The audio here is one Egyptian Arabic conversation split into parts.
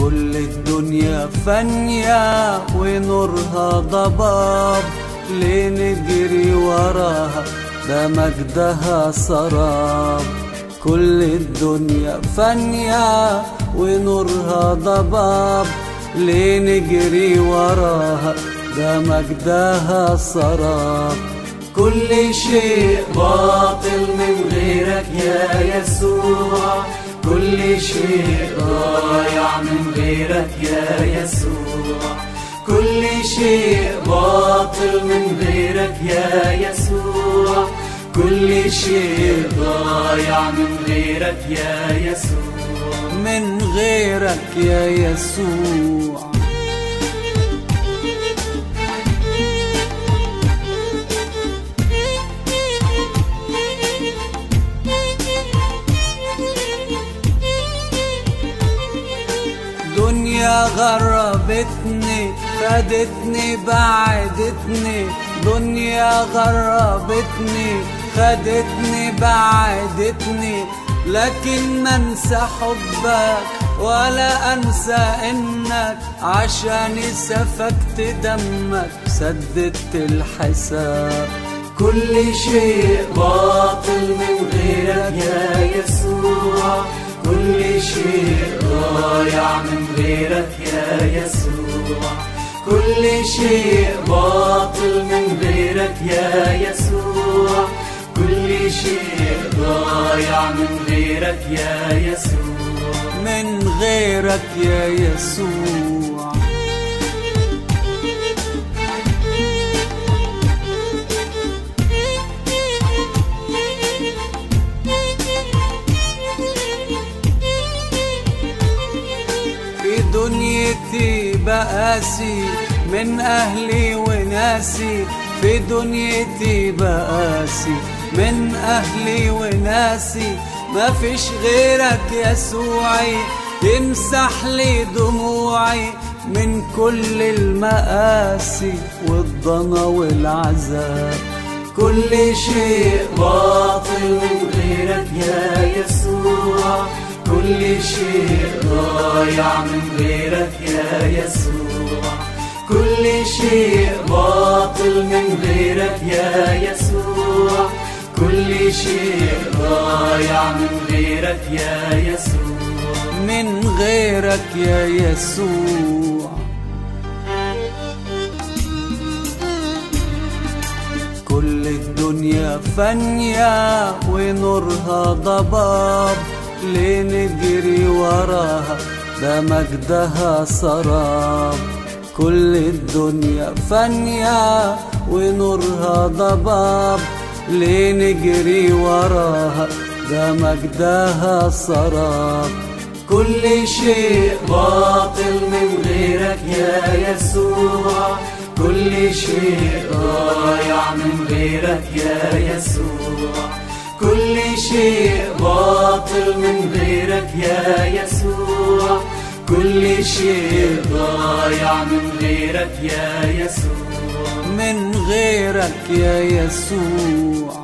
كل الدنيا فانية ونورها ضباب ليه نجري وراها ده مجدها سراب كل الدنيا فانية ونورها ضباب ليه نجري وراها ده مجدها سراب كل شيء باطل من غيرك يا يسوع كل شيء ضايع من غيرك يا يسوع كل شيء باطل من غيرك يا يسوع كل شيء ضايع من غيرك يا يسوع من غيرك يا يسوع دنيا غربتني خدتني بعدتني دنيا غربتني خدتني بعدتني لكن ما انسى حبك ولا انسى انك عشاني سفكت دمك سددت الحساب كل شيء باطل من غيرك يا يسوع كل شيء ضايع من غيرك يا يسوع كل شيء باطل من غيرك يا يسوع كل شيء ضايع من غيرك يا يسوع من غيرك يا يسوع في دنيتي بقاسي من أهلي وناسي في دنيتي بقاسي من أهلي وناسي ما فيش غيرك يسوعي يمسح لي دموعي من كل المآسي والضنا والعذاب كل شيء باطل من غيرك يا يسوع كل شيء ضايع من غيرك يا يسوع كل شيء باطل من غيرك يا يسوع كل شيء ضايع من غيرك يا يسوع من غيرك يا يسوع كل الدنيا فانية ونورها ضباب ليه نجري وراها ده مجدها سراب كل الدنيا فانية ونورها ضباب ليه نجري وراها ده مجدها سراب كل شيء باطل من غيرك يا يسوع كل شيء ضايع من غيرك يا يسوع كل شيء باطل من غيرك يا يسوع كل شيء ضايع من غيرك يا يسوع من غيرك يا يسوع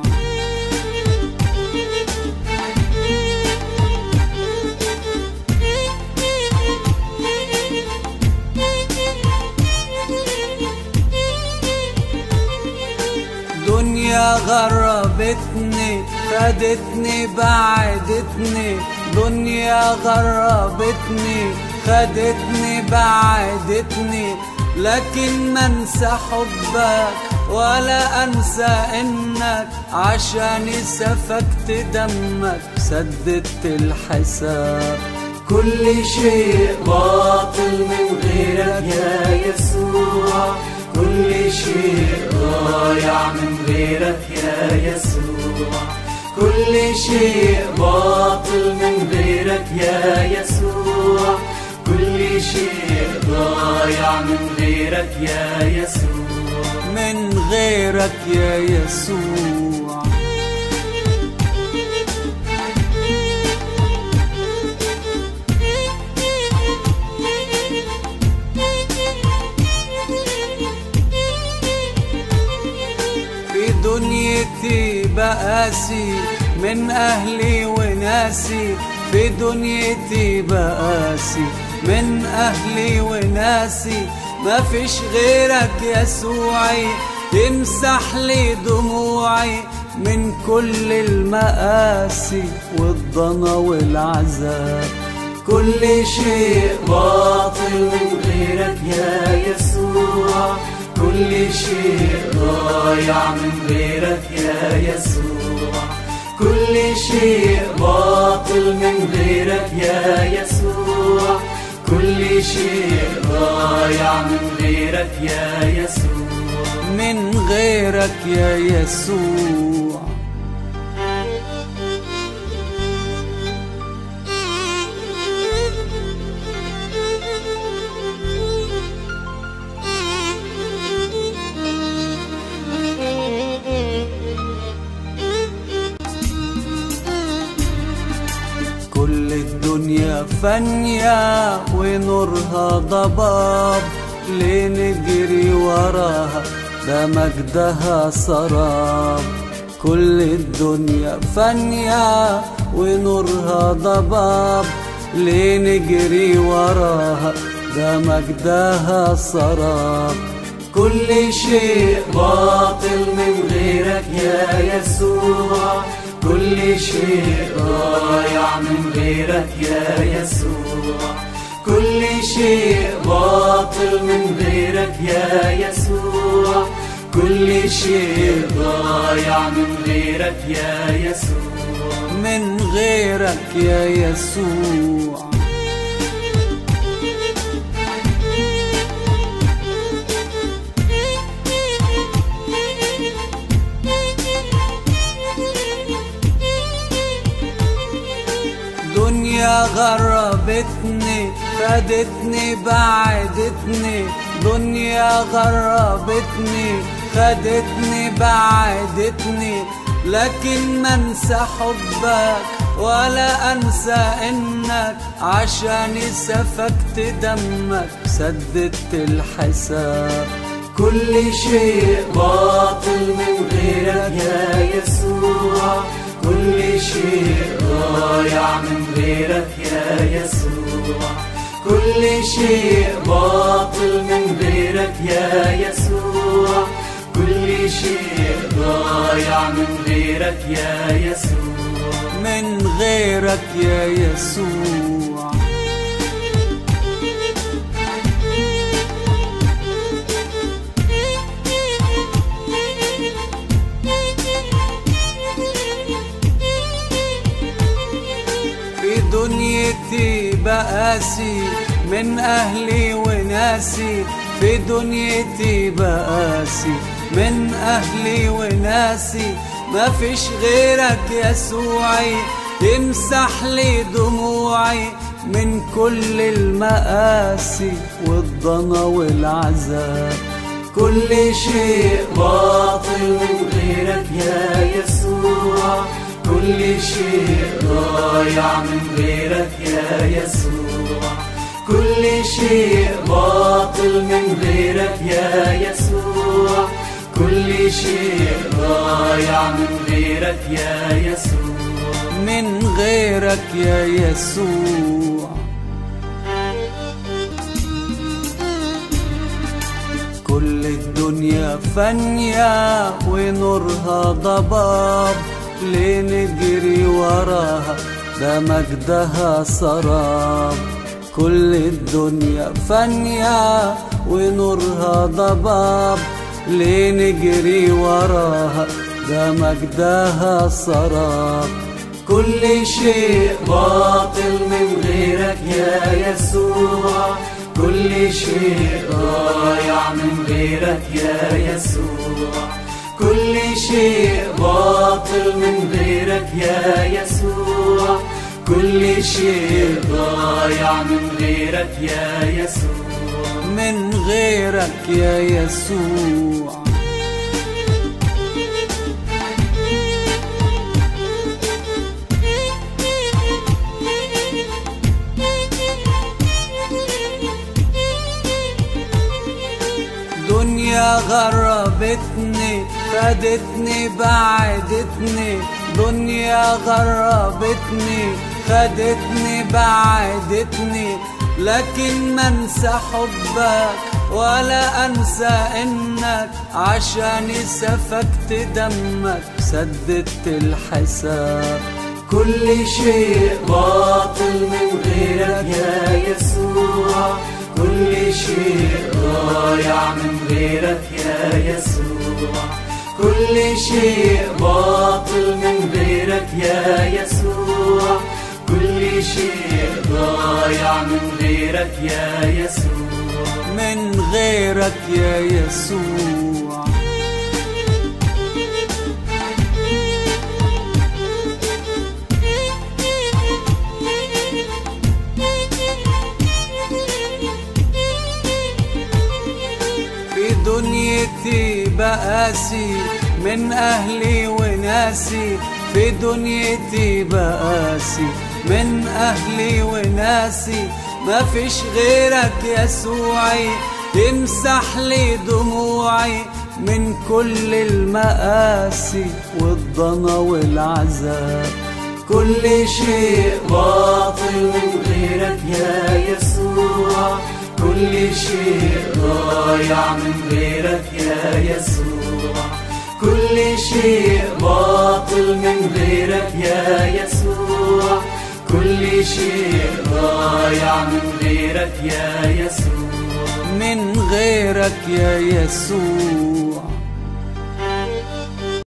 دنيا غربتني خدتني بعدتني دنيا غربتني خدتني بعدتني لكن ما انسى حبك ولا انسى انك عشاني سفكت دمك سددت الحساب كل شيء باطل من غيرك يا يسوع كل شيء ضايع من غيرك يا يسوع كل شيء باطل من غيرك يا يسوع كل شيء ضايع من غيرك يا يسوع من غيرك يا يسوع في دنيتي بقاسي من أهلي وناسي في دنيتي بقاسي من أهلي وناسي مفيش غيرك يسوعي تمسح لي دموعي من كل المآسي والضنا والعذاب كل شيء باطل من غيرك يا يسوع كل شيء ضايع من غيرك يا يسوع كل شيء باطل من غيرك يا يسوع كل شيء ضايع من غيرك يا يسوع من غيرك يا يسوع كل الدنيا فانية ونورها ضباب ليه نجري وراها ده مجدها سراب كل الدنيا فانية ونورها ضباب ليه نجري وراها ده مجدها سراب كل شيء باطل من غيرك يا يسوع كل شيء ضايع من غيرك يا يسوع كل شيء باطل من غيرك يا يسوع كل شيء ضايع من غيرك يا يسوع من غيرك يا يسوع دنيا غربتني خدتني بعدتني دنيا غربتني خدتني بعدتني لكن ما انسى حبك ولا انسى انك عشاني سفكت دمك سددت الحساب كل شيء باطل من غيرك يا يسوع كل شيء ضايع من غيرك يا يسوع كل شيء باطل من غيرك يا يسوع كل شيء ضايع من غيرك يا يسوع من غيرك يا يسوع في دنيتي بقاسي من أهلي وناسي في دنيتي بقاسي من أهلي وناسي مفيش غيرك يسوعي تمسح لي دموعي من كل المآسي والضنا والعذاب كل شيء باطل من غيرك يا يسوع كل شيء ضايع من غيرك يا يسوع كل شيء باطل من غيرك يا يسوع كل شيء ضايع من غيرك يا يسوع من غيرك يا يسوع كل الدنيا فانية ونورها ضباب ليه نجري وراها ده مجدها سراب كل الدنيا فانية ونورها ضباب ليه نجري وراها ده مجدها سراب كل شيء باطل من غيرك يا يسوع كل شيء ضايع من غيرك يا يسوع كل شيء باطل من غيرك يا يسوع كل شيء ضايع من غيرك يا يسوع من غيرك يا يسوع دنيا غربتني خدتني بعدتني دنيا غربتني خدتني بعدتني لكن ما انسى حبك ولا انسى انك عشان سفكت دمك سددت الحساب كل شيء باطل من غيرك يا يسوع كل شيء ضايع من غيرك يا يسوع كل شيء باطل من غيرك يا يسوع كل شيء ضايع من غيرك يا يسوع من غيرك يا يسوع في دنيتي بقاسي من أهلي وناسي في دنيتي بقاسي من أهلي وناسي ما فيش غيرك يسوعي تمسح لي دموعي من كل المآسي والضنا والعذاب كل شيء باطل من غيرك يا يسوع كل شيء ضايع من غيرك يا يسوع كل شيء باطل من غيرك يا يسوع كل شيء ضايع من غيرك يا يسوع من غيرك يا يسوع